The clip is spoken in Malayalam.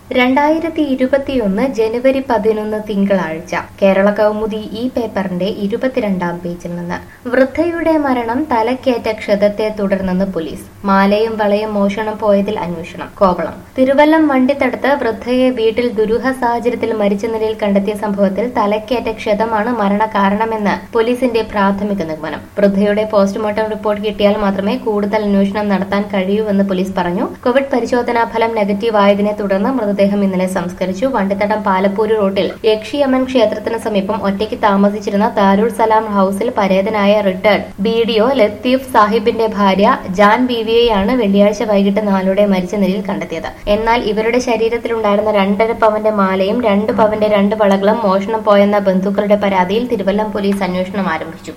രണ്ടായിരത്തി ഇരുപത്തിയൊന്ന് ജനുവരി പതിനൊന്ന് തിങ്കളാഴ്ച കേരള കൗമുദി ഈ പേപ്പറിന്റെ ഇരുപത്തിരണ്ടാം പേജിൽ നിന്ന് വൃദ്ധയുടെ മരണം തലക്കേറ്റ ക്ഷതത്തെ തുടർന്നെന്ന് പോലീസ് മാലയും വളയും മോഷണം പോയതിൽ അന്വേഷണം കോവളം തിരുവല്ലം വണ്ടിത്തടുത്ത് വൃദ്ധയെ വീട്ടിൽ ദുരൂഹ സാഹചര്യത്തിൽ മരിച്ച നിലയിൽ കണ്ടെത്തിയ സംഭവത്തിൽ തലക്കേറ്റ ക്ഷതമാണ് മരണ കാരണമെന്ന് പോലീസിന്റെ പ്രാഥമിക നിഗമനം വൃദ്ധയുടെ പോസ്റ്റ്മോർട്ടം റിപ്പോർട്ട് കിട്ടിയാൽ മാത്രമേ കൂടുതൽ അന്വേഷണം നടത്താൻ കഴിയൂവെന്ന് പോലീസ് പറഞ്ഞു കോവിഡ് പരിശോധനാ ഫലം നെഗറ്റീവ് ആയതിനെ തുടർന്ന് മൃതദേഹം ഇന്നലെ സംസ്കരിച്ചു വണ്ടിത്തടം പാലപ്പൂര് റോഡിൽ യക്ഷിയമ്മൻ ക്ഷേത്രത്തിന് സമീപം ഒറ്റയ്ക്ക് താമസിച്ചിരുന്ന ദാരുൾ സലാം ഹൌസിൽ പരേതനായ retired B D O Latheef സാഹിബിന്റെ ഭാര്യ ജാൻ ബീവിയെയാണ് വെള്ളിയാഴ്ച വൈകിട്ട് നാലോടെ മരിച്ച നിലയിൽ കണ്ടെത്തിയത് എന്നാൽ ഇവരുടെ ശരീരത്തിലുണ്ടായിരുന്ന രണ്ടര പവന്റെ മാലയും രണ്ട് പവന്റെ രണ്ട് വളകളും മോഷണം പോയെന്ന ബന്ധുക്കളുടെ പരാതിയിൽ തിരുവല്ലം പോലീസ് അന്വേഷണം ആരംഭിച്ചു